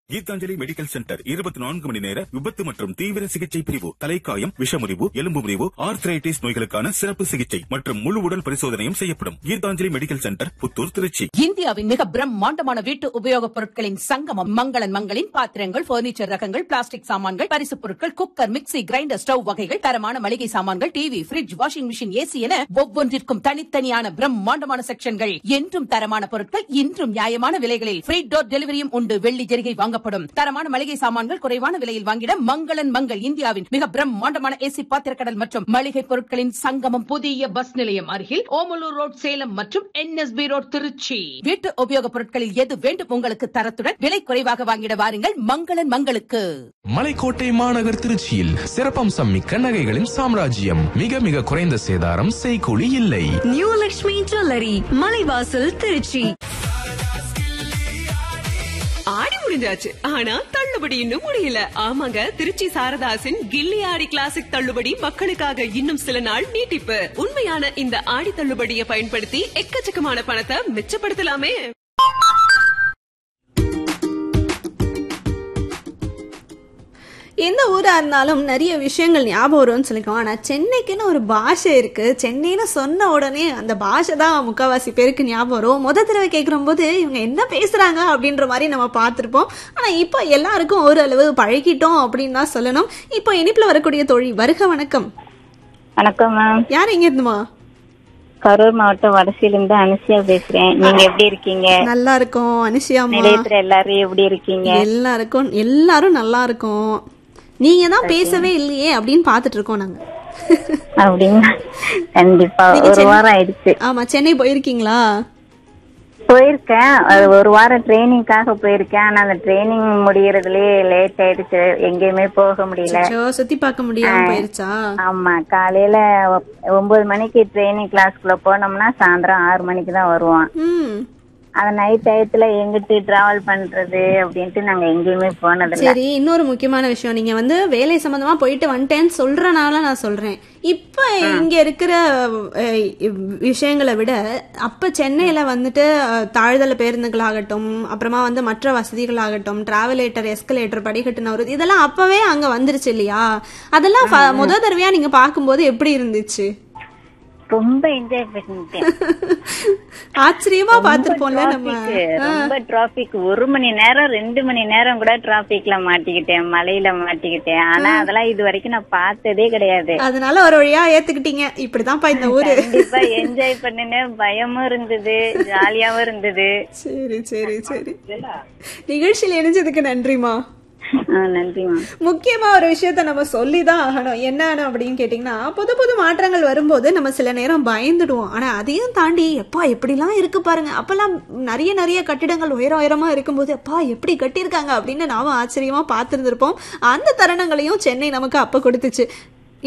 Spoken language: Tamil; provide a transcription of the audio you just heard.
கீதாஞ்சலி மெடிக்கல் சென்டர் இருபத்தி நான்கு மணி நேர விபத்து மற்றும் தீவிர சிகிச்சை பிரிவு தலைக்காயம் விஷமுறிவு எலும்பு முறிவு ஆர்த்ரைட்டிஸ் நோய்களுக்கான சிறப்பு சிகிச்சை மற்றும் முழு உடல் பரிசோதனையும் செய்யப்படும் கீதாஞ்சலி மெடிக்கல் சென்டர் புத்தூர் திருச்சி இந்தியாவின் மிக பிரம்மாண்டமான வீட்டு உபயோகப் பொருட்களின் சங்கமம் மங்களன் மங்களின் பாத்திரங்கள் பர்னிச்சர் ரகங்கள் பிளாஸ்டிக் சாமான்கள் பரிசுப் பொருட்கள் குக்கர் மிக்ஸி கிரைண்டர் ஸ்டவ் வகைகள் தரமான மளிகை சாமான்கள் TV fridge washing machine AC என ஒவ்வொன்றிற்கும் தனித்தனியான பிரம்மாண்டமான செக்ஷன்கள் என்றும் தரமான பொருட்கள் இன்றும் நியாயமான விலைகளில் ஃப்ரீ டோர் டெலிவரியும் உண்டு வெள்ளி ஜெரிகை வாங்கப்படும் தரமான மளிகை சாமான்கள் குறைவான விலையில் வாங்கிட மங்களன் மங்கள் இந்தியாவின் மிக பிரம்மாண்டமான ஏசி பாத்திரக்கடல் மற்றும் மளிகை பொருட்களின் சங்கமம் புதிய பஸ் நிலையம் அருகில் ஓமலூர் ரோட் சேலம் மற்றும் என்எஸ்பி ரோட் திருச்சி வீட்டு உபயோகப் பொருட்களில் எது வேண்டும் உங்களுக்கு தரத்துடன் விலை குறைவாக வாங்கிட வாருங்கள் மங்களன் மங்களுக்கு மலைக்கோட்டை மாநகர் திருச்சியில் சிறப்பம்சம் மிக்க நகைகளின் சாம்ராஜ்யம் மிக மிக குறைந்த சேதாரம் செய்கூலி இல்லை நியூ லக்ஷ்மி ஜுவல்லரி மலைவாசல் திருச்சி ஆடி முடிஞ்சாச்சு ஆனா தள்ளுபடி இன்னும் முடியல ஆமாங்க திருச்சி சாரதாசின் கில்லி ஆடி கிளாசிக் தள்ளுபடி மக்களுக்காக இன்னும் சில நாள் நீட்டிப்பு உண்மையான இந்த ஆடி தள்ளுபடியை பயன்படுத்தி எக்கச்சக்கமான பணத்தை மிச்சப்படுத்தலாமே எந்த ஊரா இருந்தாலும் நிறைய விஷயங்கள் ஞாபகம் வரும்னு சொல்லிக்கோம் ஆனா சென்னைக்குன்னு ஒரு பாஷை இருக்கு சென்னைன்னு சொன்ன உடனே அந்த பாஷை தான் முக்காவாசி பேருக்கு ஞாபகம் வரும் முத தடவை கேட்குற போது இவங்க என்ன பேசுறாங்க அப்படின்ற மாதிரி நம்ம பார்த்துருப்போம் ஆனா இப்போ எல்லாருக்கும் ஓரளவு பழகிட்டோம் அப்படின்னு தான் சொல்லணும் இப்போ இனிப்புல வரக்கூடிய தோழி வருக வணக்கம் வணக்கம் மேம் யார் எங்க இருந்துமா கரூர் மாவட்டம் வடசியிலிருந்து அனுசியா பேசுறேன் நீங்க எப்படி இருக்கீங்க நல்லா இருக்கோம் அனுஷியாமா நிலையத்துல எல்லாரும் எப்படி இருக்கீங்க எல்லாருக்கும் எல்லாரும் நல்லா இருக்கோம் நீங்க தான் பேசவே இல்லையே அப்படின்னு பார்த்துட்டு இருக்கோம் நாங்க அப்படிங்களா கண்டிப்பா நீங்க ஒரு சென்னை- வாரம் ஆயிடுச்சு ஆமா சென்னை போயிருக்கீங்களா போயிருக்கேன் அது ஒரு வாரம் ட்ரைனிங்காக போயிருக்கேன் ஆனா அந்த ட்ரைனிங் முடியறதுலயே லேட் ஆயிடுச்சு எங்கேயுமே போக முடியல அச்சோ, சுத்தி பார்க்க முடியாம போயிருச்சா ஆமா காலையில ஒ- ஒன்பது மணிக்கு ட்ரைனிங் கிளாஸ்க்குள்ள போனோம்னா சாயந்தரம் ஆறு மணிக்கு தான் வருவோம் ம் அது நைட் டயத்துல எங்கிட்டு டிராவல் பண்றது அப்படின்ட்டு நாங்க எங்கேயுமே போனதில்ல சரி இன்னொரு முக்கியமான விஷயம் நீங்க வந்து வேலை சம்பந்தமா போயிட்டு வந்துட்டேன்னு சொல்றனால நான் சொல்றேன் இப்ப இங்க இருக்கிற அஹ், விஷயங்களை விட அப்ப சென்னையில வந்துட்டு அஹ், தாழ்தள பேருந்துகளாகட்டும் அப்புறமா வந்து மற்ற வசதிகளாகட்டும் டிராவலேட்டர் எஸ்கலேட்டர் படிக்கட்டு நவருது இதெல்லாம் அப்பவே அங்க வந்துருச்சு இல்லையா அதெல்லாம் ஃப- முத தடவையா நீங்க பார்க்கும்போது எப்படி இருந்துச்சு ரொம்ப என்ஜாய் பண்ணிட்டேன் ஆச்சரியமா பார்த்திருப்போம்ல நம்ம traffic, ரொம்ப டிராபிக் ஒரு மணி நேரம் ரெண்டு மணி நேரம் கூட டிராபிக்ல மாட்டிக்கிட்டேன் மலையில மாட்டிக்கிட்டேன் ஆனா அதெல்லாம் இது வரைக்கும் நான் பார்த்ததே கிடையாது அதனால ஒரு வழியா ஏத்துக்கிட்டீங்க இப்படிதான்ப்பா இந்த ஊரு கண்டிப்பா என்ஜாய் பண்ணினேன் பயமும் இருந்தது ஜாலியாவும் இருந்தது சரி சரி சரி நிகழ்ச்சியில் இணைஞ்சதுக்கு நன்றிமா ஆ, நன்றிமா முக்கியமா ஒரு விஷயத்த நம்ம சொல்லிதான் ஆகணும் என்னன்னு அப்படின்னு கேட்டீங்கன்னா புது புது மாற்றங்கள் வரும்போது நம்ம சில நேரம் பயந்துடுவோம் ஆனா அதையும் தாண்டி எப்பா எப்படிலாம் இருக்கு பாருங்க அப்பெல்லாம் நிறைய நிறைய கட்டிடங்கள் உயர உயரமா இருக்கும்போது எப்பா எப்படி கட்டியிருக்காங்க அப்படின்னு நாம ஆச்சரியமா பார்த்துருந்துருப்போம் அந்த தருணங்களையும் சென்னை நமக்கு அப்ப கொடுத்துச்சு